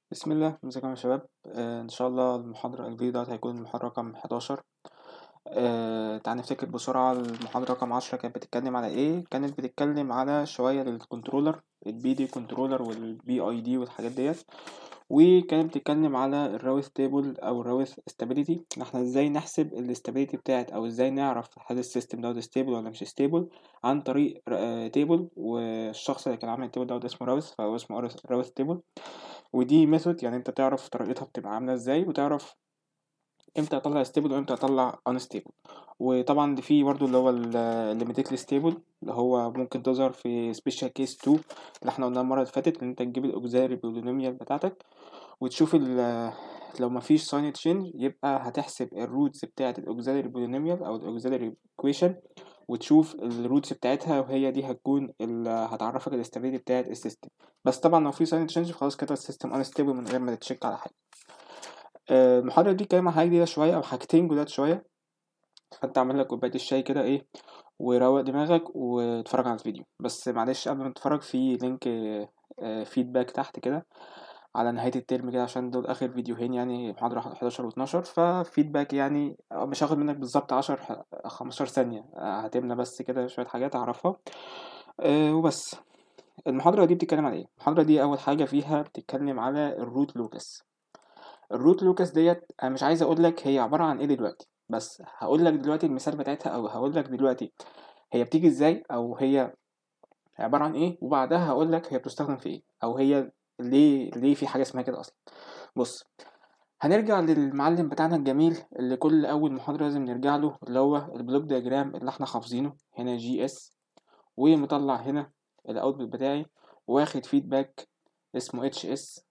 بسم الله ازيكم يا شباب آه ان شاء الله المحاضرة الجديدة هيكون المحاضرة رقم 11 آه تعال نفتكر بسرعة المحاضرة رقم 10 كانت بتتكلم على ايه كانت بتتكلم على شوية للكنترولر البي دي كنترولر والبي اي دي والحاجات ديت وكانت بتتكلم على الراوث تيبل او الراوث استابيليتي احنا ازاي نحسب الاستابيليتي بتاعت او ازاي نعرف هل السيستم دوت ستيبل ولا مش ستيبل عن طريق تيبل والشخص اللي كان عامل التيبل دوت اسمه راوث فهو اسمه راوث تيبل ودي ميثود يعني انت تعرف طريقتها بتبقى عامله ازاي وتعرف امتى اطلع ستيبل وامتى اطلع انستيبل وطبعا دي في برضو اللي هو الليميتيكلي ستيبل اللي هو ممكن تظهر في سبيشال كيس 2 اللي احنا قلناه المره اللي فاتت ان انت تجيب الاوكسيلري بولينوميال بتاعتك وتشوف لو مفيش ساين تشينج يبقى هتحسب الروتس بتاعه الاوكسيلري بولينوميال او الاوكسيلري ايكويشن وتشوف الروتس بتاعتها وهي دي هتكون هتعرفك الاستابيليتي بتاعت السيستم بس طبعا لو في ساين تشينج خلاص كده السيستم انستيبل من غير ما تتشيك على حاجه المحاضره دي كلمه حاجه جديده شويه او حاجتين جداد شويه فانت اعمل لك كوبايه الشاي كده ايه وروق دماغك واتفرج على الفيديو بس معلش قبل ما تتفرج في لينك فيدباك تحت كده على نهاية الترم كده عشان دول آخر فيديوهين يعني محاضرة 11 و 12 ففيدباك يعني مش هاخد منك بالظبط 10 15 ثانية هتمنى بس كده شوية حاجات أعرفها أه وبس المحاضرة دي بتتكلم على ايه؟ المحاضرة دي أول حاجة فيها بتتكلم على الروت لوكس الروت لوكس ديت أنا مش عايز أقول لك هي عبارة عن ايه دلوقتي بس هقول لك دلوقتي المثال بتاعتها أو هقول لك دلوقتي هي بتيجي ازاي أو هي عبارة عن ايه وبعدها هقول لك هي بتستخدم في ايه أو هي ليه ليه في حاجه اسمها كده اصلا بص هنرجع للمعلم بتاعنا الجميل اللي كل اول محاضره لازم نرجع له اللي هو البلوك دياجرام اللي احنا حافظينه هنا جي اس ومطلع هنا الاوتبوت بتاعي واخد فيدباك اسمه اتش اس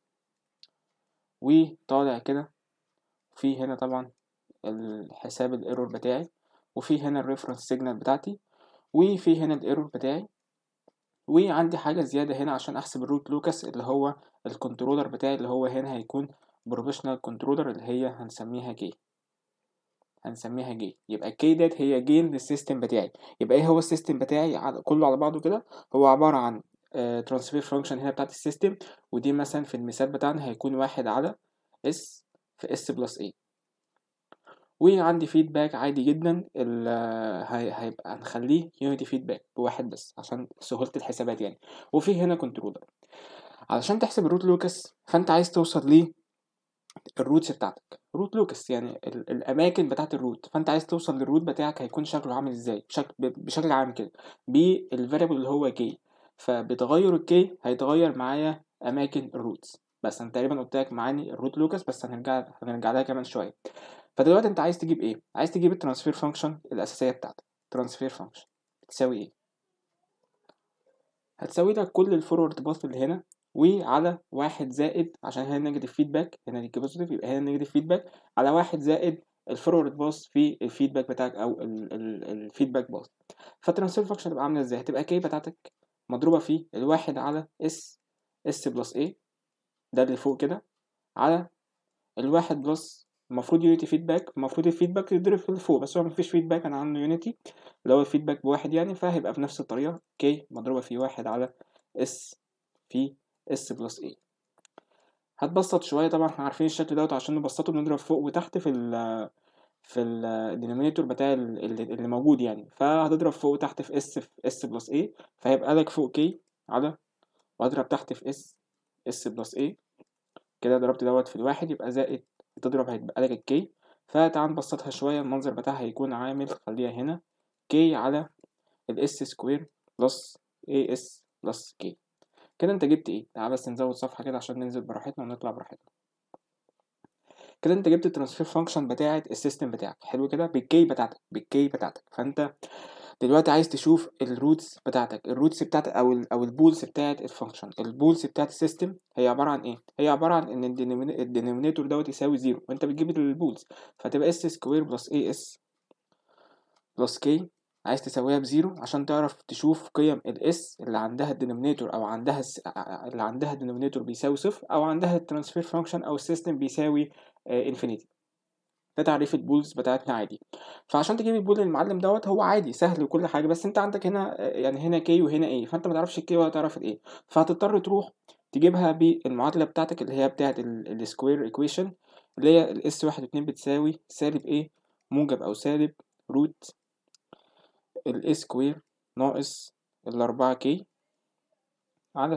وطالع كده في هنا طبعا الحساب الايرور بتاعي وفي هنا الريفرنس سيجنال بتاعتي وفي هنا الايرور بتاعي وعندي حاجة زيادة هنا عشان أحسب الروت لوكاس اللي هو الكنترولر بتاعي اللي هو هنا هيكون بروفيشنال كنترولر اللي هي هنسميها جي هنسميها جي يبقى الكي ديت هي جين للسيستم بتاعي يبقى ايه هو السيستم بتاعي على كله على بعضه كده هو عبارة عن ترانسفير uh, فانكشن هنا بتاعت السيستم ودي مثلا في المثال بتاعنا هيكون واحد على اس في اس بلس اي وعندي فيدباك عادي جدا هيبقى هنخليه يونيتي فيدباك بواحد بس عشان سهولة الحسابات يعني وفي هنا كنترولر علشان تحسب الروت لوكس فانت عايز توصل ليه الروتس بتاعتك روت لوكس يعني الاماكن بتاعت الروت فانت عايز توصل للروت بتاعك هيكون شكله عامل ازاي بشكل بشكل عام كده بالفاريبل اللي هو كي فبتغير الكي هيتغير معايا اماكن الروتس بس انا تقريبا قلت لك معاني الروت لوكس بس هنرجع هنرجع لها كمان شويه فدلوقتي انت عايز تجيب ايه عايز تجيب الترانسفير فانكشن الاساسيه بتاعتك ترانسفير فانكشن بتساوي ايه هتساوي لك كل الفورورد باث اللي هنا وعلى واحد زائد عشان هنا نيجاتيف فيدباك هنا دي بوزيتيف يبقى هنا نيجاتيف فيدباك على واحد زائد الفورورد باث في الفيدباك بتاعك او الفيدباك باث فالترانسفير فانكشن هتبقى عامله ازاي هتبقى كي بتاعتك مضروبه في الواحد على اس اس بلس ايه ده اللي فوق كده على الواحد بلس المفروض يونيتي فيدباك المفروض الفيدباك يتضرب في اللي فوق بس هو مفيش فيدباك انا عنده يونيتي اللي هو الفيدباك بواحد يعني فهيبقى بنفس الطريقه كي مضروبه في واحد على اس في اس بلس اي هتبسط شويه طبعا احنا عارفين الشكل دوت عشان نبسطه بنضرب فوق وتحت في ال في الدينومينيتور بتاع اللي موجود يعني فهتضرب فوق وتحت في اس في اس بلس اي فهيبقى لك فوق كي على واضرب تحت في اس اس بلس اي كده ضربت دوت في الواحد يبقى زائد تضرب هيتبقى لك الكي فتعال نبسطها شوية المنظر بتاعها هيكون عامل خليها هنا كي على الاس سكوير بلس اي اس بلس كي كده انت جبت ايه تعال بس نزود صفحة كده عشان ننزل براحتنا ونطلع براحتنا كده انت جبت الترانسفير فانكشن بتاعت السيستم بتاعك حلو كده بالكي بتاعتك بالكي بتاعتك فانت دلوقتي عايز تشوف الروتس بتاعتك الروتس بتاعت او ال او البولز بتاعت الفانكشن البولز بتاعت السيستم هي عباره عن ايه هي عباره عن ان الدينومينيتور دوت يساوي زيرو وانت بتجيب البولز فتبقى اس سكوير بلس اي اس بلس كي عايز تساويها بزيرو عشان تعرف تشوف قيم الاس اللي عندها الدينومينيتور او عندها اللي عندها الدينومينيتور بيساوي صفر او عندها الترانسفير فانكشن او السيستم بيساوي انفينيتي ده تعريف البولز بتاعتنا عادي فعشان تجيب البول للمعلم دوت هو عادي سهل وكل حاجه بس انت عندك هنا يعني هنا كي وهنا ايه فانت ما تعرفش الكي ولا تعرف الايه فهتضطر تروح تجيبها بالمعادلة بتاعتك اللي هي بتاعت السكوير ايكويشن اللي هي الاس واحد واتنين بتساوي سالب ايه موجب أو سالب روت الاي سكوير ناقص الأربعة كي على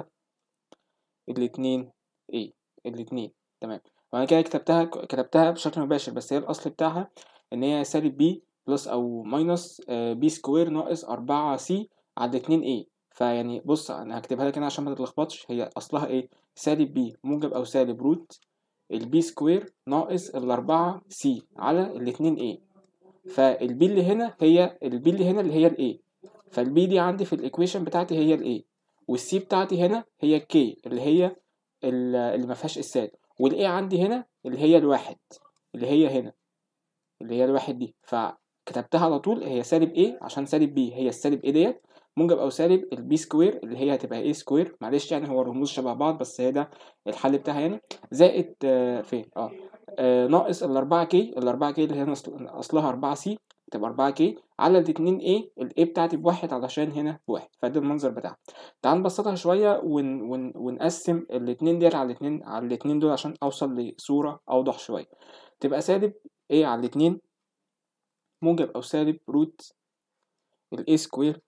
الاتنين ايه الاتنين تمام وانا كده كتبتها كتبتها بشكل مباشر بس هي الاصل بتاعها ان هي سالب بي بلس او ماينس بي سكوير ناقص أربعة سي على اتنين ايه فيعني بص انا هكتبها لك هنا عشان ما تتلخبطش هي اصلها ايه سالب بي موجب او سالب روت البي سكوير ناقص الأربعة سي على الاتنين ايه فالبي اللي هنا هي البي اللي هنا اللي هي الايه فالبي دي عندي في الايكويشن بتاعتي هي الايه والسي بتاعتي هنا هي الكي اللي هي اللي ما فيهاش اسات والايه عندي هنا اللي هي الواحد اللي هي هنا اللي هي الواحد دي فكتبتها على طول هي سالب ايه عشان سالب بي هي السالب ايه ديت موجب او سالب البي سكوير اللي هي هتبقى ايه سكوير معلش يعني هو الرموز شبه بعض بس هي ده الحل بتاعها يعني زائد آه فين اه, آه ناقص الأربعة كي الأربعة كي اللي هي أصلها أربعة سي تبقى 4 كي على الاتنين ايه الاي بتاعتي بواحد علشان هنا بواحد فده المنظر بتاعها تعال نبسطها شويه ون ون ونقسم الاتنين ديت على الاتنين على الاتنين دول عشان اوصل لصوره اوضح شويه تبقى سالب ايه على الاتنين موجب او سالب روت الاي سكوير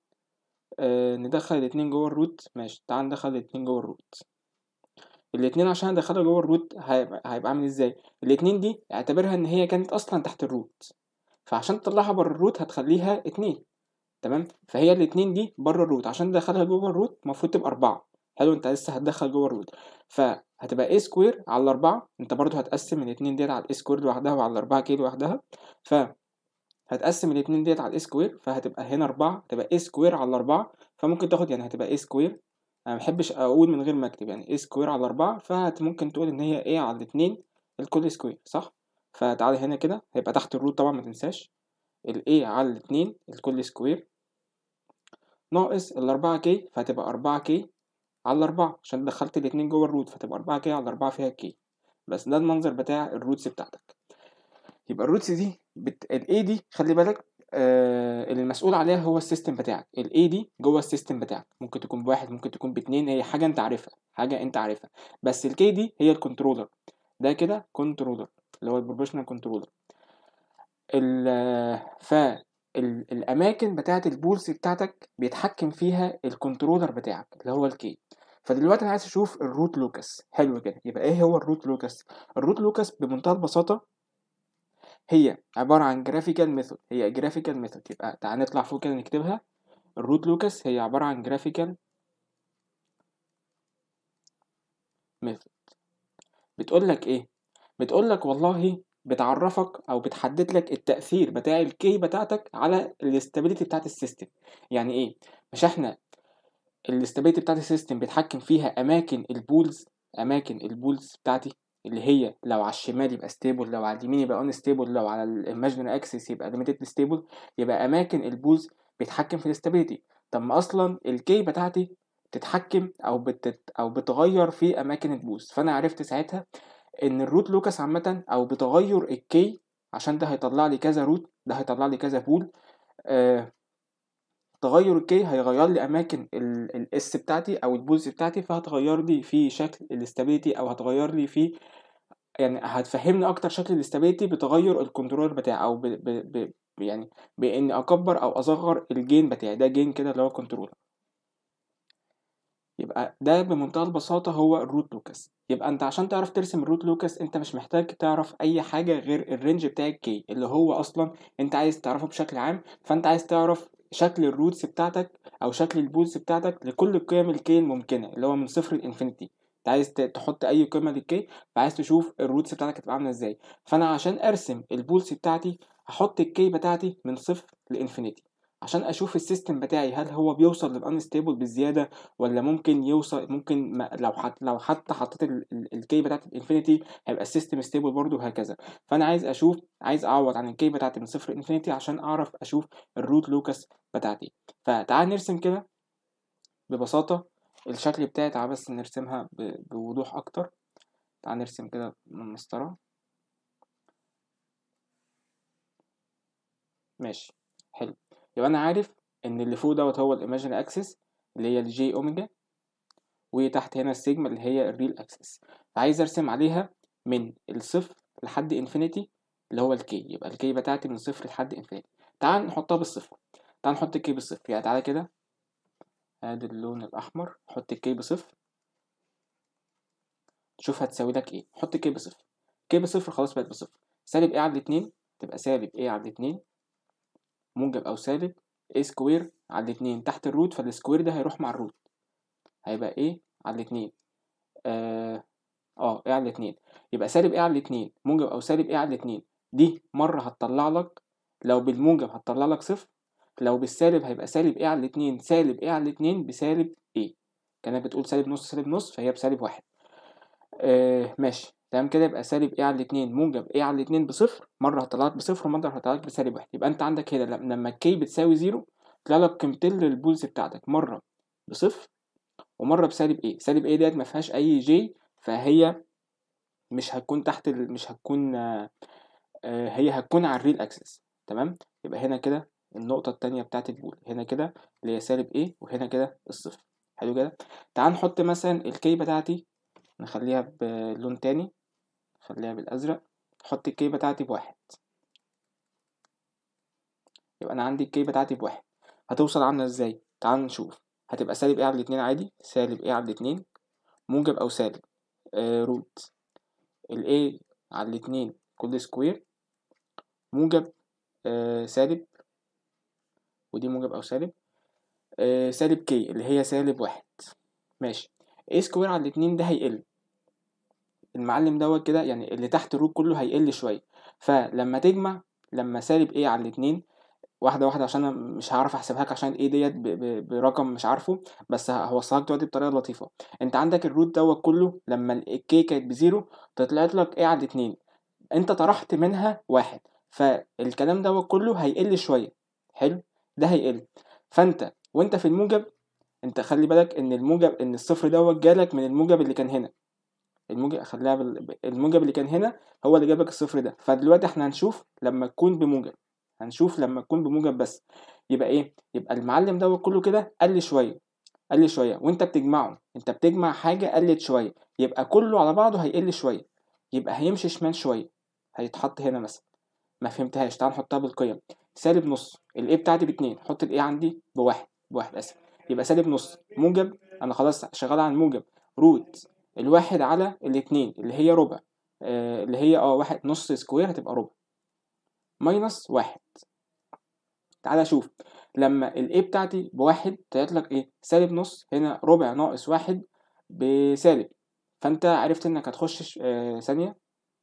آه ندخل الاتنين جوه الروت ماشي تعال ندخل الاتنين جوه الروت الاتنين عشان ادخلها جوه الروت هيبقى, هيبقى عامل ازاي الاتنين دي اعتبرها ان هي كانت اصلا تحت الروت فعشان تطلعها بره الروت هتخليها اتنين تمام فهي الاتنين دي بره الروت عشان تدخلها جوه الروت المفروض تبقى أربعة حلو انت لسه هتدخل جوه الروت فهتبقى ايه سكوير على الأربعة انت برضو هتقسم الاتنين ديت على الاي سكوير لوحدها وعلى الأربعة كي لوحدها ف هتقسم الاتنين ديت على الاي سكوير فهتبقى هنا أربعة تبقى ايه سكوير على الأربعة فممكن تاخد يعني هتبقى ايه سكوير انا مبحبش اقول من غير ما اكتب يعني ايه سكوير على أربعة فممكن تقول ان هي ايه على الاتنين الكل سكوير صح فتعالى هنا كده هيبقى تحت الروت طبعا ما تنساش ال A على الاتنين الكل سكوير ناقص الأربعة كي فهتبقى أربعة كي على الأربعة عشان دخلت الاتنين جوه الروت فتبقى أربعة كي على الأربعة فيها كي بس ده المنظر بتاع الروتس بتاعتك يبقى الروتس دي بت... ال A دي خلي بالك آه اللي المسؤول عليها هو السيستم بتاعك ال A دي جوه السيستم بتاعك ممكن تكون بواحد ممكن تكون باتنين هي حاجة انت عارفها حاجة انت عارفها بس ال K دي هي الكنترولر ده كده كنترولر اللي هو البروبوشنال كنترولر ال ف الاماكن بتاعه البولز بتاعتك بيتحكم فيها الكنترولر بتاعك اللي هو الكي فدلوقتي انا عايز اشوف الروت لوكس حلو كده يبقى ايه هو الروت لوكس الروت لوكس بمنتهى البساطه هي عباره عن جرافيكال ميثود هي جرافيكال ميثود يبقى تعال نطلع فوق كده نكتبها الروت لوكس هي عباره عن جرافيكال ميثود بتقول لك ايه بتقول لك والله بتعرفك او بتحدد لك التاثير بتاع الكي بتاعتك على الاستابيليتي بتاعت السيستم يعني ايه مش احنا الاستابيليتي بتاعت السيستم بيتحكم فيها اماكن البولز اماكن البولز بتاعتي اللي هي لو على الشمال يبقى ستيبل لو على اليمين يبقى اون ستيبل لو على الايماجينري اكسس يبقى ليميتد ستيبل يبقى اماكن البولز بيتحكم في الاستابيليتي طب ما اصلا الكي بتاعتي بتتحكم او بتت او بتغير في اماكن البولز فانا عرفت ساعتها ان الروت لوكس عامه او بتغير الكي عشان ده هيطلع لي كذا روت ده هيطلع لي كذا بول آه تغير الكي هيغير لي اماكن الاس بتاعتي او البولز بتاعتي فهتغير لي في شكل الاستابيليتي او هتغير لي في يعني هتفهمني اكتر شكل الاستابيليتي بتغير الكنترول بتاعي او ب ب ب يعني باني اكبر او اصغر الجين بتاعي ده جين كده اللي هو كنترولر يبقى ده بمنتهى البساطة هو الروت لوكس يبقى انت عشان تعرف ترسم الروت لوكس انت مش محتاج تعرف اي حاجة غير الرينج بتاع الكي اللي هو اصلا انت عايز تعرفه بشكل عام فانت عايز تعرف شكل الروتس بتاعتك او شكل البولز بتاعتك لكل قيم الكي الممكنة اللي هو من صفر لانفينيتي انت عايز تحط اي قيمة للكي فعايز تشوف الروتس بتاعتك هتبقى عاملة ازاي فانا عشان ارسم البولز بتاعتي هحط الكي بتاعتي من صفر لانفينيتي عشان اشوف السيستم بتاعي هل هو بيوصل للانستيبل بالزياده ولا ممكن يوصل ممكن ما لو حت لو حتى حطيت الكي بتاعت الانفينيتي هيبقى السيستم ستيبل برضه وهكذا فانا عايز اشوف عايز اعوض عن الكي بتاعتي من صفر لانفينيتي عشان اعرف اشوف الروت لوكس بتاعتي فتعال نرسم كده ببساطه الشكل بتاعي تعال بس نرسمها بوضوح اكتر تعال نرسم كده مسطره ماشي حلو يبقى انا عارف ان اللي فوق دوت هو الايماجينري اكسس اللي هي الجي اوميجا وتحت هنا السيجما اللي هي الريل اكسس فعايز ارسم عليها من الصفر لحد انفينيتي اللي هو الكي يبقى الكي بتاعتي من صفر لحد انفينيتي تعال نحطها بالصفر تعال نحط الكي بالصفر يعني تعالى كده ادي اللون الاحمر حط الكي بصفر شوف هتساوي لك ايه حط كي بصفر كي بصفر خلاص بقت بصفر سالب ايه على الاتنين تبقى سالب ايه على الاتنين موجب او سالب ايه سكوير على الاتنين تحت الروت فالسكوير ده هيروح مع الروت هيبقى ايه على الاتنين اه اه ايه على الاتنين يبقى سالب ايه على الاتنين موجب او سالب ايه على الاتنين دي مرة هتطلع لك لو بالموجب هتطلع لك صفر لو بالسالب هيبقى سالب ايه على الاتنين سالب ايه على الاتنين بسالب ايه كانت بتقول سالب نص سالب نص فهي بسالب واحد آه ماشي تمام كده يبقى سالب ايه على الاتنين موجب ايه على الاتنين بصفر مرة هطلعك بصفر ومرة هطلعك بسالب واحد يبقى انت عندك هنا لما كي بتساوي زيرو طلع لك قيمتين للبولز بتاعتك مرة بصفر ومرة بسالب ايه سالب ايه ديت ما فيهاش اي جي فهي مش هتكون تحت ال... مش هتكون آه آه هي هتكون على الريل اكسس تمام يبقى هنا كده النقطة التانية بتاعت البول هنا كده اللي هي سالب ايه وهنا كده الصفر حلو كده تعال نحط مثلا الكي بتاعتي نخليها بلون تاني نخليها بالأزرق نحط الكي بتاعتي بواحد يبقى أنا عندي الكي بتاعتي بواحد هتوصل عاملة ازاي تعال نشوف هتبقى سالب ايه على الاتنين عادي سالب ايه على الاتنين موجب أو سالب آه روت ال a على الاتنين كل سكوير موجب آه سالب ودي موجب أو سالب آه سالب كي اللي هي سالب واحد ماشي a سكوير على الاتنين ده هيقل المعلم دوت كده يعني اللي تحت الروت كله هيقل شوية فلما تجمع لما سالب a على الاتنين واحدة واحدة عشان أنا مش هعرف أحسبها لك عشان a ديت برقم مش عارفه بس هوصلها لك دلوقتي بطريقة لطيفة أنت عندك الروت دوت كله لما الكي كانت بزيرو طلعت لك a على الاتنين أنت طرحت منها واحد فالكلام دوت كله هيقل شوية حلو ده هيقل فأنت وأنت في الموجب أنت خلي بالك إن الموجب إن الصفر دوت جالك من الموجب اللي كان هنا الموجب خليها بال... الموجب اللي كان هنا هو اللي جاب لك الصفر ده فدلوقتي احنا هنشوف لما تكون بموجب هنشوف لما تكون بموجب بس يبقى ايه يبقى المعلم دوت كله كده قل شويه قل شويه وانت بتجمعه انت بتجمع حاجه قلت شويه يبقى كله على بعضه هيقل شويه يبقى هيمشي شمال شويه هيتحط هنا مثلا ما فهمتهاش تعال نحطها بالقيم سالب نص الايه بتاعتي باتنين حط الايه عندي بواحد بواحد اسف يبقى سالب نص موجب انا خلاص شغال على الموجب روت الواحد على الاتنين اللي هي ربع آه اللي هي اه واحد نص سكوير هتبقى ربع ماينس واحد تعالى شوف لما الايه بتاعتي بواحد طلعت لك ايه سالب نص هنا ربع ناقص واحد بسالب فانت عرفت انك هتخش آه ثانية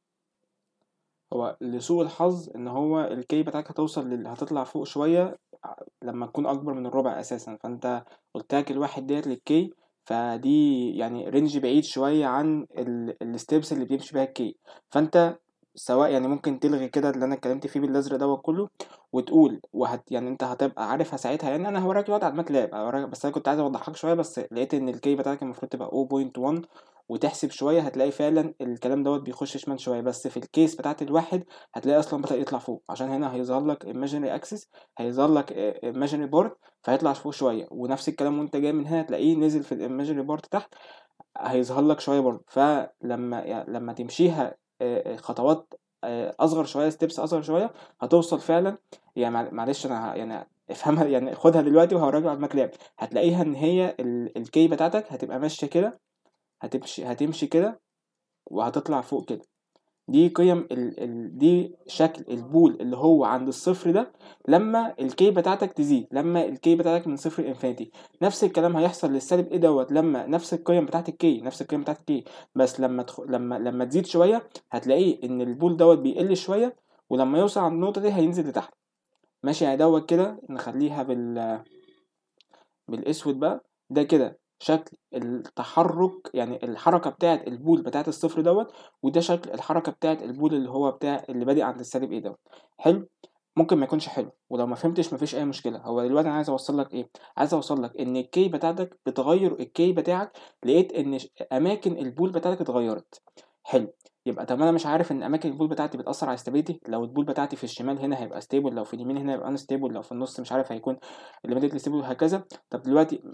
هو لسوء الحظ ان هو الكي بتاعك هتوصل لل... هتطلع فوق شوية لما تكون اكبر من الربع اساسا فانت قلت لك الواحد ديت للكي فدي يعني رينج بعيد شوية عن الستبس اللي بيمشي بيها الكي فانت سواء يعني ممكن تلغي كده اللي انا اتكلمت فيه بالازرق دوت كله وتقول وهت يعني انت هتبقى عارفها ساعتها يعني انا هوراك دلوقتي على الماتلاب بس انا كنت عايز اوضحك شويه بس لقيت ان الكي بتاعتك المفروض تبقى 0.1 وتحسب شويه هتلاقي فعلا الكلام دوت بيخش شمال شويه بس في الكيس بتاعت الواحد هتلاقي اصلا بدا يطلع فوق عشان هنا هيظهر لك imaginary axis هيظهر لك imaginary board فهيطلع فوق شويه ونفس الكلام وانت جاي من هنا هتلاقيه نزل في imaginary board تحت هيظهر لك شويه برضه فلما يعني لما تمشيها خطوات اصغر شويه ستيبس اصغر شويه هتوصل فعلا يعني معلش انا يعني افهمها يعني خدها دلوقتي وهراجع على الماتلاب هتلاقيها ان هي الكي بتاعتك هتبقى ماشيه كده هتمشي هتمشي كده وهتطلع فوق كده دي قيم ال ال دي شكل البول اللي هو عند الصفر ده لما الكي بتاعتك تزيد لما الكي بتاعتك من صفر لانفينيتي نفس الكلام هيحصل للسالب ايه دوت لما نفس القيم بتاعت الكي نفس القيم بتاعت الكي بس لما تخ... لما لما تزيد شويه هتلاقيه ان البول دوت بيقل شويه ولما يوصل عند النقطه دي هينزل لتحت ماشي يعني دوت كده نخليها بال بالاسود بقى ده كده شكل التحرك يعني الحركة بتاعة البول بتاعة الصفر دوت وده شكل الحركة بتاعة البول اللي هو بتاع اللي بادئ عند السالب ايه دوت حلو ممكن ما يكونش حلو ولو ما فهمتش مفيش اي مشكله هو دلوقتي انا عايز اوصل لك ايه عايز اوصل لك ان الكي بتاعتك بتغير الكي بتاعك لقيت ان اماكن البول بتاعتك اتغيرت حلو يبقى طب انا مش عارف ان اماكن البول بتاعتي بتاثر على استابيليتي لو البول بتاعتي في الشمال هنا هيبقى ستيبل لو في اليمين هنا هيبقى انستيبل لو في النص مش عارف هيكون الليميتد ستيبل وهكذا طب دلوقتي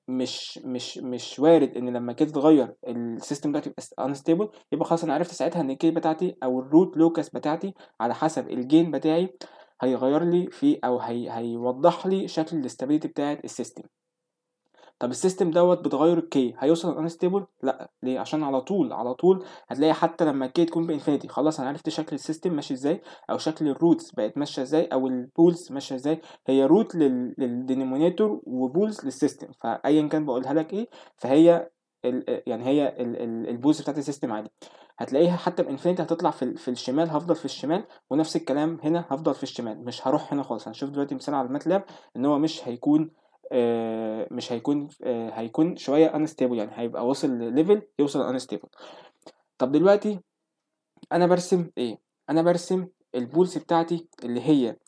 مش مش مش وارد ان لما كده تتغير السيستم بتاعتي يبقى انستيبل يبقى خلاص انا عرفت ساعتها ان الكي بتاعتي او الروت لوكس بتاعتي على حسب الجين بتاعي هيغير لي في او هي هيوضح لي شكل الاستابيليتي بتاعت السيستم طب السيستم دوت بتغير الكي هيوصل انستيبل لا ليه عشان على طول على طول هتلاقي حتى لما الكي تكون بانفينيتي خلاص انا عرفت شكل السيستم ماشي ازاي او شكل الروتس بقت ماشيه ازاي او البولز ماشيه ازاي هي روت للدينومينيتور وبولز للسيستم فايا كان بقولها لك ايه فهي ال يعني هي البولز بتاعت السيستم عادي هتلاقيها حتى بانفينيتي هتطلع في, في الشمال هفضل في الشمال ونفس الكلام هنا هفضل في الشمال مش هروح هنا خالص هنشوف دلوقتي مثال على الماتلاب ان هو مش هيكون آه مش هيكون آه هيكون شويه انستيبل يعني هيبقى واصل لليفل يوصل انستيبل طب دلوقتي انا برسم ايه انا برسم البولز بتاعتي اللي هي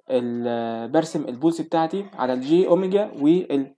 برسم البولز بتاعتي على الجي اوميجا وال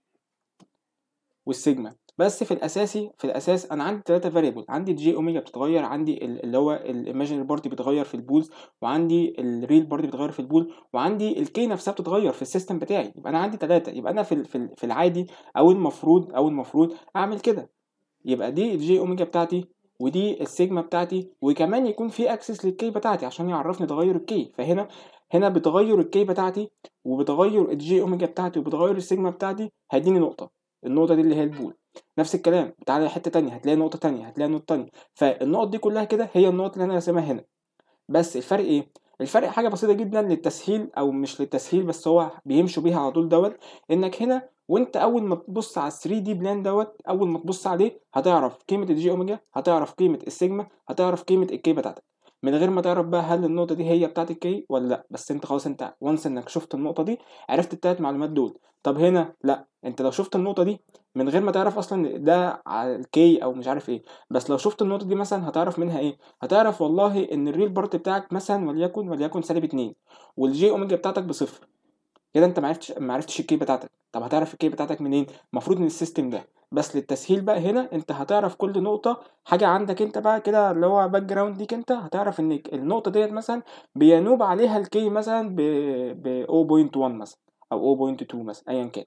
والسيجما بس في الاساسي في الاساس انا عندي ثلاثه فاريبل عندي الجي اوميجا بتتغير عندي اللي هو الايماجينري بارت بيتغير في البولز وعندي الريل بارت بيتغير في البول وعندي الكي نفسها بتتغير في السيستم بتاعي يبقى انا عندي ثلاثه يبقى انا في في العادي او المفروض او المفروض اعمل كده يبقى دي الجي اوميجا بتاعتي ودي السيجما بتاعتي وكمان يكون في اكسس للكي بتاعتي عشان يعرفني تغير الكي فهنا هنا بتغير الكي بتاعتي وبتغير الجي اوميجا بتاعتي وبتغير السيجما بتاعتي هيديني نقطه النقطه دي اللي هي البول نفس الكلام تعالى حته تانية هتلاقي نقطه تانية هتلاقي نقطه تانية فالنقط دي كلها كده هي النقط اللي انا راسمها هنا بس الفرق ايه الفرق حاجه بسيطه جدا للتسهيل او مش للتسهيل بس هو بيمشوا بيها على طول دوت انك هنا وانت اول ما تبص على ال 3 دي بلان دوت اول ما تبص عليه هتعرف قيمه الجي اوميجا هتعرف قيمه السيجما هتعرف قيمه الكي بتاعتك من غير ما تعرف بقى هل النقطه دي هي بتاعت الكي ولا لا بس انت خلاص انت وانس انك شفت النقطه دي عرفت التلات معلومات دول طب هنا لا انت لو شفت النقطه دي من غير ما تعرف اصلا ده على الكي او مش عارف ايه بس لو شفت النقطه دي مثلا هتعرف منها ايه هتعرف والله ان الريل بارت بتاعك مثلا وليكن وليكن سالب 2 والجي اوميجا بتاعتك بصفر كده انت ما عرفتش ما عرفتش الكي بتاعتك طب هتعرف الكي بتاعتك منين المفروض من السيستم ده بس للتسهيل بقى هنا انت هتعرف كل نقطه حاجه عندك انت بقى كده اللي هو باك جراوند ليك انت هتعرف ان النقطه ديت مثلا بينوب عليها الكي مثلا ب ب 0.1 مثلا او 0.2 مثلا ايا كان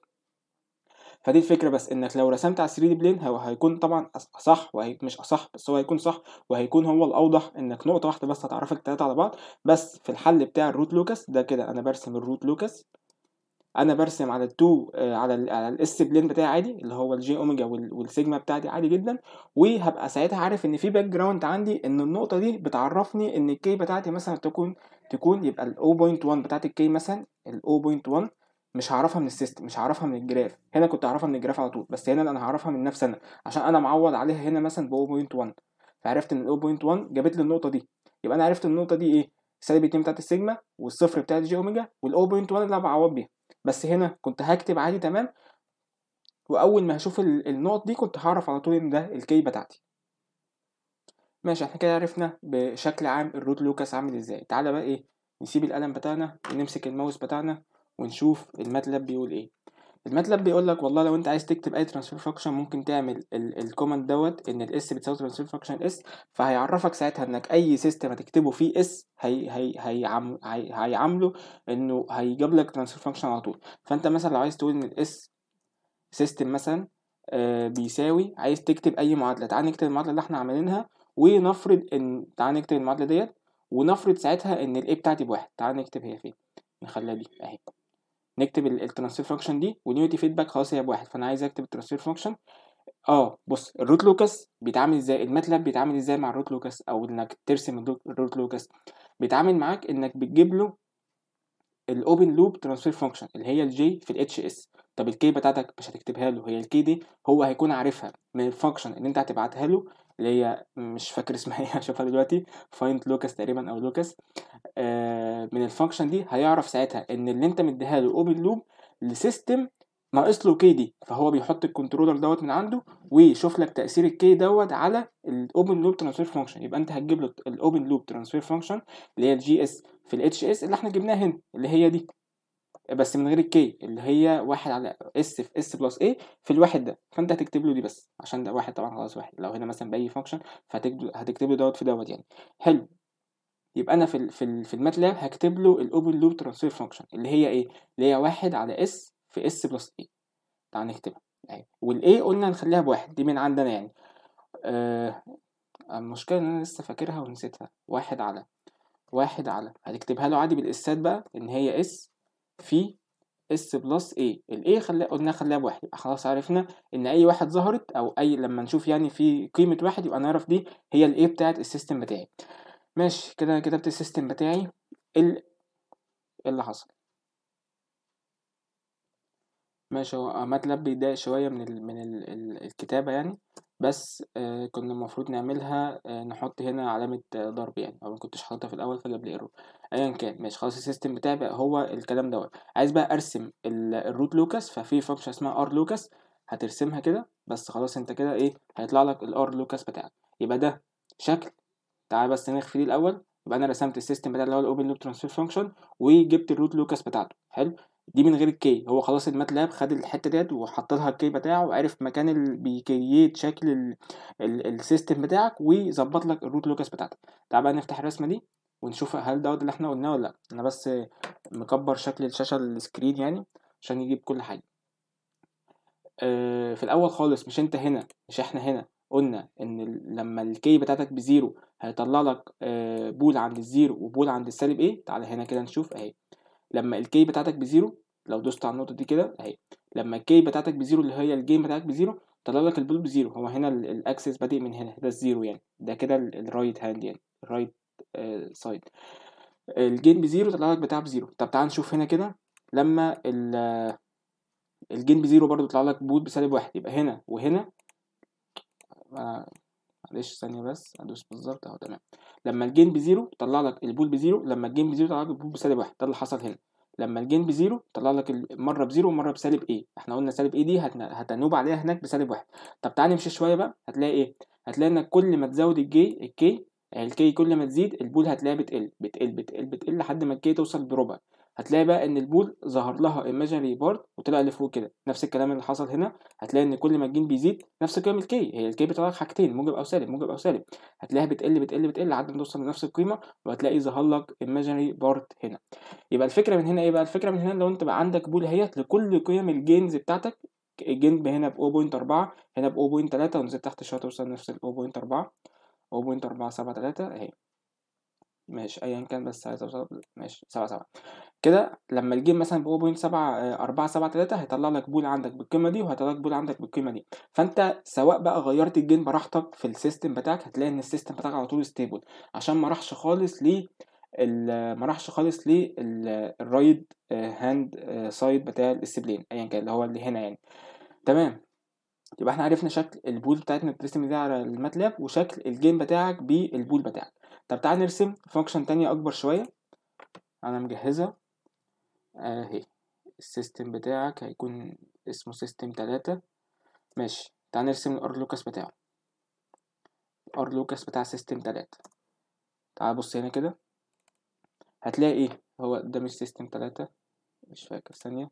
فدي الفكره بس انك لو رسمت على 3 دي بلين هو هيكون طبعا اصح وهي مش اصح بس هو هيكون صح وهيكون هو الاوضح انك نقطه واحده بس هتعرفك التلاته على بعض بس في الحل بتاع الروت لوكس ده كده انا برسم الروت لوكس انا برسم على التو على ال على الاس بلين بتاعي عادي اللي هو الجي اوميجا والسيجما بتاعتي عادي جدا وهبقى ساعتها عارف ان في باك جراوند عندي ان النقطه دي بتعرفني ان الكي بتاعتي مثلا تكون تكون يبقى ال 0.1 بتاعت الكي مثلا ال 0.1 مش هعرفها من السيستم مش هعرفها من الجراف هنا كنت هعرفها من الجراف على طول بس هنا انا هعرفها من نفسي انا عشان انا معوض عليها هنا مثلا ب 0.1 فعرفت ان ال 0.1 جابت لي النقطه دي يبقى انا عرفت النقطه دي ايه سالب 2 بتاعت السيجما والصفر بتاعت الجي اوميجا وال 0.1 اللي انا بعوض بيها بس هنا كنت هكتب عادي تمام واول ما هشوف النقط دي كنت هعرف على طول ان ده الكي بتاعتي ماشي احنا كده عرفنا بشكل عام الروت لوكاس عامل ازاي تعالى بقى ايه نسيب القلم بتاعنا ونمسك الماوس بتاعنا ونشوف الماتلاب بيقول ايه الماتلاب بيقول لك والله لو انت عايز تكتب اي ترانسفير فانكشن ممكن تعمل الكوماند دوت ان الاس بتساوي ترانسفير فانكشن اس فهيعرفك ساعتها انك اي سيستم هتكتبه فيه اس هي هي هيعم هي هيعامله انه هيجيب لك ترانسفير فانكشن على طول فانت مثلا لو عايز تقول ان الاس سيستم مثلا آه بيساوي عايز تكتب اي معادله تعال نكتب المعادله اللي احنا عاملينها ونفرض ان تعال نكتب المعادله ديت ونفرض ساعتها ان الاي بتاعتي بواحد تعال نكتب هي فين نخليها دي اهي نكتب الترانسفير فانكشن دي ونيوتي فيدباك خلاص هي بواحد فانا عايز اكتب الترانسفير فانكشن اه بص الروت لوكاس بيتعامل ازاي الماتلاب بيتعامل ازاي مع الروت لوكاس او انك ترسم الروت لوكاس بيتعامل معاك انك بتجيب له الاوبن لوب ترانسفير فانكشن اللي هي الجي في الاتش اس طب الكي بتاعتك مش هتكتبها له هي الكي دي هو هيكون عارفها من الفانكشن اللي انت هتبعتها له اللي هي مش فاكر اسمها ايه هشوفها دلوقتي فايند لوكاس تقريبا او لوكاس آه من الفانكشن دي هيعرف ساعتها ان اللي انت مديها له اوبن لوب لسيستم ناقص له كي دي فهو بيحط الكنترولر دوت من عنده ويشوف لك تاثير الكي دوت على الاوبن لوب ترانسفير فانكشن يبقى انت هتجيب له الاوبن لوب ترانسفير فانكشن اللي هي الجي اس في الاتش اس اللي احنا جبناها هنا اللي هي دي بس من غير الكي اللي هي واحد على اس في اس بلس ايه في الواحد ده فانت هتكتب له دي بس عشان ده واحد طبعا خلاص واحد لو هنا مثلا باي فانكشن فهتكتب له دوت في دوت يعني حلو يبقى انا في ال في ال في الماتلاب هكتب له الاوبن لوب ترانسفير فانكشن اللي هي ايه اللي هي واحد على اس في اس بلس ايه تعال نكتبها اهي والاي قلنا نخليها بواحد دي من عندنا يعني آه المشكله ان انا لسه فاكرها ونسيتها واحد على واحد على هتكتبها له عادي بالاسات بقى ان هي اس في اس بلس اي الاي خليها قلنا خليها بواحد يبقى خلاص عرفنا ان اي واحد ظهرت او اي لما نشوف يعني في قيمه واحد يبقى نعرف دي هي الاي بتاعت السيستم بتاعي ماشي كده انا كتبت السيستم بتاعي ال ايه اللي حصل ماشي هو ماتلاب بيضايق شوية من ال من ال ال الكتابة يعني بس آه كنا المفروض نعملها آه نحط هنا علامة آه ضرب يعني أو مكنتش حاططها في الأول فجاب لي ايرور أيا كان ماشي خلاص السيستم بتاعي بقى هو الكلام دوت عايز بقى أرسم الروت لوكس ففي فانكشن اسمها ار لوكس هترسمها كده بس خلاص انت كده ايه هيطلع لك الار لوكس بتاعك يبقى ده شكل تعال بس نخفي دي الأول يبقى أنا رسمت السيستم بتاع اللي هو الأوبن لوب ترانسفير فانكشن وجبت الروت لوكس بتاعته حلو دي من غير الكي هو خلاص الماتلاب خد الحته ديت وحط لها الكي بتاعه وعرف مكان اللي بيكريت شكل ال ال السيستم بتاعك ويظبط لك الروت لوكس بتاعتك تعال بقى نفتح الرسمه دي ونشوف هل دوت اللي احنا قلناه ولا لا انا بس مكبر شكل الشاشه السكرين يعني عشان يجيب كل حاجه آه في الاول خالص مش انت هنا مش احنا هنا قلنا ان لما الكي بتاعتك بزيرو هيطلع لك آه بول عند الزيرو وبول عند السالب ايه تعالى هنا كده نشوف اهي لما الكي بتاعتك بزيرو لو دوست على النقطه دي كده اهي لما الكي بتاعتك بزيرو اللي هي الجيم بتاعك بزيرو طلع لك البول بزيرو هو هنا الاكسس بادئ من هنا ده الزيرو يعني ده كده الرايت هاند يعني الرايت سايد الجين بزيرو طلع لك بتاع بزيرو طب تعال نشوف هنا كده لما الجين بزيرو برضو طلع لك بول بسالب واحد يبقى هنا وهنا معلش ثانية بس ادوس بالظبط اهو تمام لما الجين بزيرو طلع لك البول بزيرو لما الجين بزيرو طلع لك البول بسالب واحد ده اللي حصل هنا لما الجين بزيرو طلع لك مرة بزيرو ومرة بسالب ايه احنا قلنا سالب ايه دي هتنوب عليها هناك بسالب واحد طب تعالى نمشي شوية بقى هتلاقي ايه هتلاقي انك كل ما تزود الجي الكي الكي كل ما تزيد البول هتلاقيها بتقل بتقل بتقل بتقل لحد ما الكي توصل بربع هتلاقي بقى ان البول ظهر لها imaginary بارت وطلع لفوق كده نفس الكلام اللي حصل هنا هتلاقي ان كل ما الجين بيزيد نفس قيم الكي هي الكي بتطلع لك حاجتين موجب او سالب موجب او سالب هتلاقيها بتقل بتقل بتقل لحد ما توصل لنفس القيمه وهتلاقي ظهر لك imaginary بارت هنا يبقى الفكره من هنا ايه بقى الفكره من هنا لو انت بقى عندك بول اهيت لكل قيم الجينز بتاعتك الجين هنا ب 0.4 هنا ب 0.3 ونزلت تحت شويه توصل نفس ال 0.4 0.473 اهي ماشي ايا كان بس عايز اوصل ماشي سبعة سبعة كده لما الجيم مثلا ب 0.7 4 7 3 هيطلع لك بول عندك بالقيمه دي وهيطلع لك بول عندك بالقيمه دي فانت سواء بقى غيرت الجين براحتك في السيستم بتاعك هتلاقي ان السيستم بتاعك على طول ستيبل عشان ما راحش خالص ل ما راحش خالص للرايت هاند سايد بتاع الاسبلين ايا كان اللي هو اللي هنا يعني تمام يبقى احنا عرفنا شكل البول بتاعتنا بترسم ازاي على الماتلاب وشكل الجيم بتاعك بالبول بتاعك طب تعال نرسم فانكشن تانية اكبر شويه انا مجهزها اهي السيستم بتاعك هيكون اسمه سيستم تلاتة ماشي تعال نرسم الار لوكس بتاعه الار لوكس بتاع سيستم تلاتة تعال بص هنا كده هتلاقي ايه هو ده مش سيستم تلاتة مش فاكر ثانية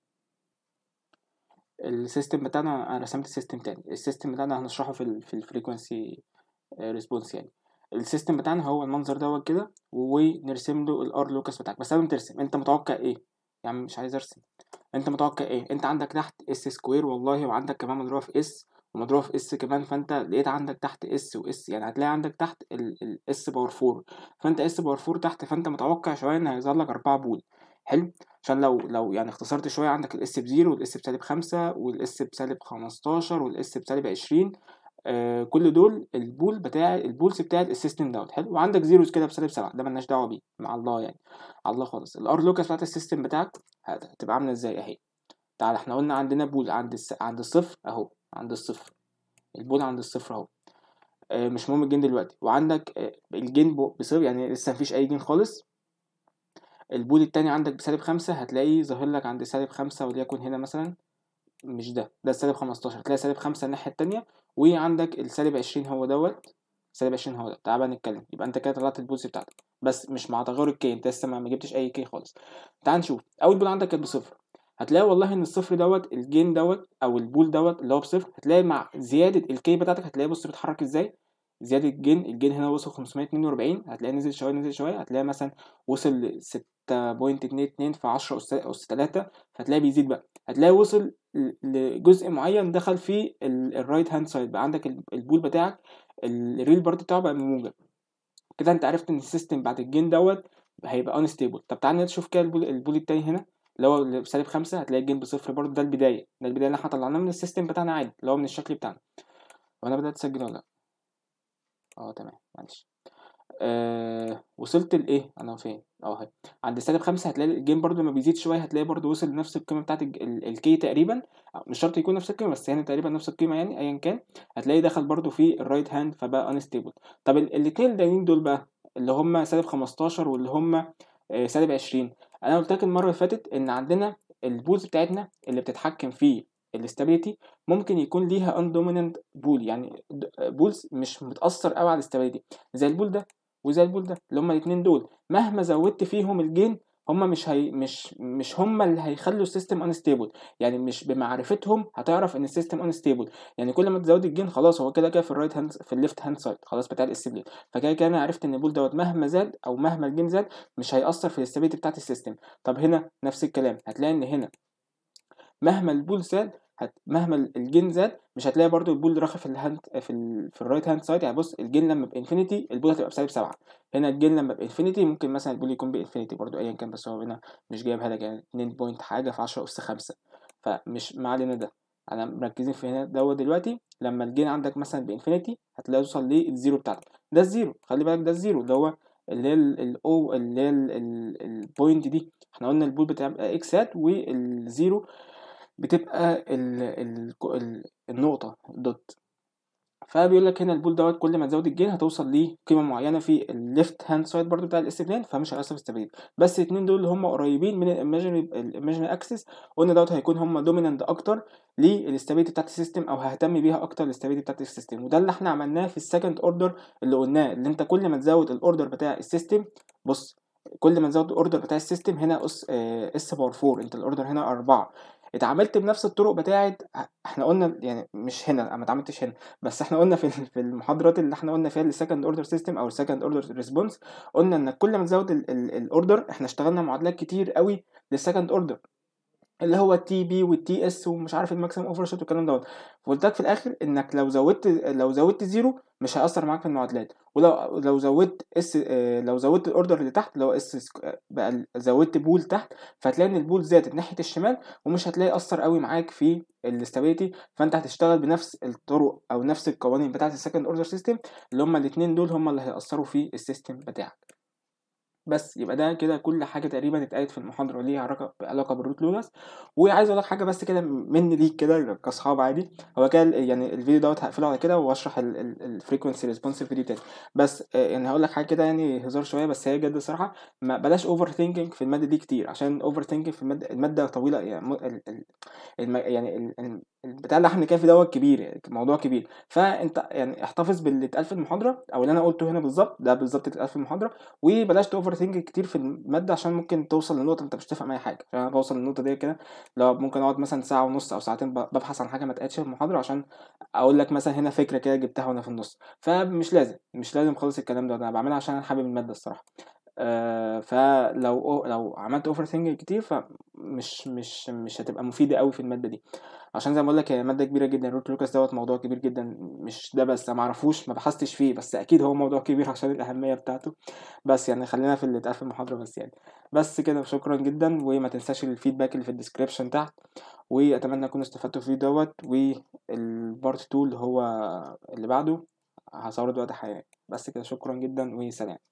السيستم بتاعنا انا رسمت سيستم تاني السيستم بتاعنا هنشرحه في ال في الفريكونسي ريسبونس يعني السيستم بتاعنا هو المنظر دوت كده ونرسم له الار لوكس بتاعك بس قبل ما ترسم انت متوقع ايه يعني مش عايز ارسم انت متوقع ايه انت عندك تحت اس سكوير والله وعندك كمان مضروبه في اس ومضروبه في اس كمان فانت لقيت عندك تحت اس واس يعني هتلاقي عندك تحت الاس باور 4 فانت اس باور 4 تحت فانت متوقع شويه ان هيظهر لك 4 بول حلو عشان لو لو يعني اختصرت شويه عندك الاس بزيرو والاس بسالب خمسة والاس بسالب خمستاشر والاس بسالب عشرين آه كل دول البول بتاع البولز بتاع السيستم دوت حلو وعندك زيروز كده بسالب سبعة ده ملناش دعوه بيه مع الله يعني على الله خالص الار لوكس بتاعت السيستم بتاعك هتبقى عامله ازاي اهي تعال احنا قلنا عندنا بول عند الس... عند الصفر اهو عند الصفر البول عند الصفر اهو آه مش مهم الجين دلوقتي وعندك آه الجين بصفر يعني لسه مفيش اي جين خالص البول التاني عندك بسالب خمسة هتلاقيه ظاهر لك عند سالب خمسة وليكن هنا مثلا مش ده ده سالب خمستاشر هتلاقي سالب خمسة الناحية التانية وعندك السالب عشرين هو دوت سالب عشرين هو ده تعال بقى نتكلم يبقى انت كده طلعت البولز بتاعتك بس مش مع تغير الكي انت لسه ما جبتش اي كي خالص تعال نشوف اول بول عندك كانت بصفر هتلاقي والله ان الصفر دوت الجين دوت او البول دوت اللي هو بصفر هتلاقي مع زياده الكي بتاعتك هتلاقي بص بيتحرك ازاي زياده الجين الجين هنا وصل 542 هتلاقي نزل شويه نزل شويه هتلاقي مثلا وصل ل 6.22 في 10 اس 3 فهتلاقي بيزيد بقى هتلاقي وصل ل- لجزء معين دخل فيه الرايت هاند سايد بقى عندك ال- البول بتاعك الريل بارت بتاعه بقى بموجب كده انت عرفت ان السيستم بعد الجين دوت هيبقى انستيبل طب تعالى نشوف كده البول, البول التاني هنا اللي هو اللي بسالب خمسة هتلاقي الجين بصفر برضه ده البداية ده البداية اللي احنا طلعناه من السيستم بتاعنا عادي اللي هو من الشكل بتاعنا وانا بدأت اسجل ولا لا اه تمام معلش آه وصلت لايه انا فين اه اهي عند سالب خمسة هتلاقي الجيم برضو لما بيزيد شويه هتلاقي برضو وصل لنفس القيمه بتاعت الكي تقريبا مش شرط يكون نفس القيمه بس يعني تقريبا نفس القيمه يعني ايا كان هتلاقيه دخل برضو في الرايت هاند فبقى انستيبل طب ال- الاتنين التانيين دول بقى اللي هم سالب 15 واللي هم آه، سالب 20 انا قلت لك المره اللي فاتت ان عندنا البولز بتاعتنا اللي بتتحكم في الاستابيليتي ممكن يكون ليها اندوميننت بول يعني بولز مش متاثر قوي على الاستابيليتي زي البول ده وزي البول ده اللي هما الاتنين دول مهما زودت فيهم الجين هما مش هي مش مش هما اللي هيخلوا السيستم انستيبل يعني مش بمعرفتهم هتعرف ان السيستم انستيبل يعني كل ما تزود الجين خلاص هو كده كده في الرايت هاند في الليفت هاند سايد خلاص بتاع الاستابيليتي فكده كده انا عرفت ان البول دوت مهما زاد او مهما الجين زاد مش هيأثر في الاستابيليتي بتاعت السيستم طب هنا نفس الكلام هتلاقي ان هنا مهما البول زاد هت... مهما الجين زاد مش هتلاقي برضو البول راخي في الهاند في ال... في الرايت هاند سايد يعني بص الجين لما بانفينيتي البول هتبقى بسالب سبعة هنا الجين لما بانفينيتي ممكن مثلا البول يكون بانفينيتي برضو ايا كان بس هو هنا مش جايبها لك يعني 2 بوينت حاجه في 10 اس 5 فمش ما علينا ده انا مركزين في هنا دوت دلوقتي لما الجين عندك مثلا بانفينيتي هتلاقي يوصل للزيرو بتاعتك ده الزيرو خلي بالك ده الزيرو اللي هو اللي هي الاو اللي هي البوينت دي احنا قلنا البول بتبقى اكسات والزيرو بتبقى ال ال ال النقطة دوت فبيقول لك هنا البول دوت كل ما تزود الجين هتوصل لقيمة معينة في الليفت هاند سايد برضو بتاع الاس بلان فمش هيأثر في الستابيليتي بس الاتنين دول اللي هم قريبين من الايماجينري الايماجينري اكسس قلنا دوت هيكون هم دومينانت اكتر للاستابيليتي بتاعت السيستم او ههتم بيها اكتر الاستابيليتي بتاعت السيستم وده اللي احنا عملناه في السكند اوردر اللي قلناه اللي انت كل ما تزود الاوردر بتاع السيستم بص كل ما تزود الاوردر بتاع السيستم هنا اس اس باور 4 انت الاوردر هنا 4 اتعاملت بنفس الطرق بتاعت احنا قلنا يعني مش هنا انا ما اتعاملتش هنا بس احنا قلنا في في المحاضرات اللي احنا قلنا فيها السكند اوردر سيستم او السكند اوردر ريسبونس قلنا ان كل ما تزود الاوردر احنا اشتغلنا معادلات كتير قوي للسكند اوردر اللي هو التي بي والتي اس ومش عارف الماكسيمم اوفر شوت والكلام دوت فقلت لك في الاخر انك لو زودت لو زودت زيرو مش هيأثر معاك في المعادلات ولو لو زودت اس لو زودت الاوردر اللي تحت اللي هو اس بقى زودت بول تحت فهتلاقي ان البول زادت ناحيه الشمال ومش هتلاقي اثر قوي معاك في الاستابيليتي فانت هتشتغل بنفس الطرق او نفس القوانين بتاعه السكند اوردر سيستم اللي هما الاثنين دول هما اللي هيأثروا في السيستم بتاعك بس يبقى ده كده كل حاجه تقريبا اتقالت في المحاضره ليها علاقه علاقه بالروت لودرز وعايز اقول لك حاجه بس كده مني ليك كده كاصحاب عادي هو كده يعني الفيديو دوت هقفله على كده واشرح الفريكونسي ريسبونس فيديو تاني بس يعني هقول لك حاجه كده يعني هزار شويه بس هي جد الصراحه ما بلاش اوفر ثينكينج في الماده دي كتير عشان اوفر ثينكينج في الماده الماده طويله يعني الم... يعني البتاع اللي احنا بنتكلم فيه دوت كبير يعني موضوع كبير فانت يعني احتفظ باللي اتقال في المحاضره او اللي انا قلته هنا بالظبط ده بالظبط اللي اتقال في المحاضره وبلاش توفر ثينك كتير في الماده عشان ممكن توصل لنقطه انت مش تفهم اي حاجه عشان انا بوصل للنقطه دي كده لو ممكن اقعد مثلا ساعه ونص او ساعتين ببحث عن حاجه ما اتقالتش في المحاضره عشان اقول لك مثلا هنا فكره كده جبتها وانا في النص فمش لازم مش لازم خالص الكلام ده انا بعملها عشان انا حابب الماده الصراحه آه فلو لو عملت اوفر ثينك كتير فمش مش مش هتبقى مفيده قوي في الماده دي عشان زي ما بقول لك هي ماده كبيره جدا روت لوكاس دوت موضوع كبير جدا مش ده بس ما اعرفوش ما بحثتش فيه بس اكيد هو موضوع كبير عشان الاهميه بتاعته بس يعني خلينا في اللي اتقال في المحاضره بس يعني بس كده شكرا جدا وما تنساش الفيدباك اللي في الديسكريبشن تحت واتمنى اكونوا استفدتوا في دوت والبارت 2 اللي هو اللي بعده هصوره دلوقتي حاليا بس كده شكرا جدا وسلام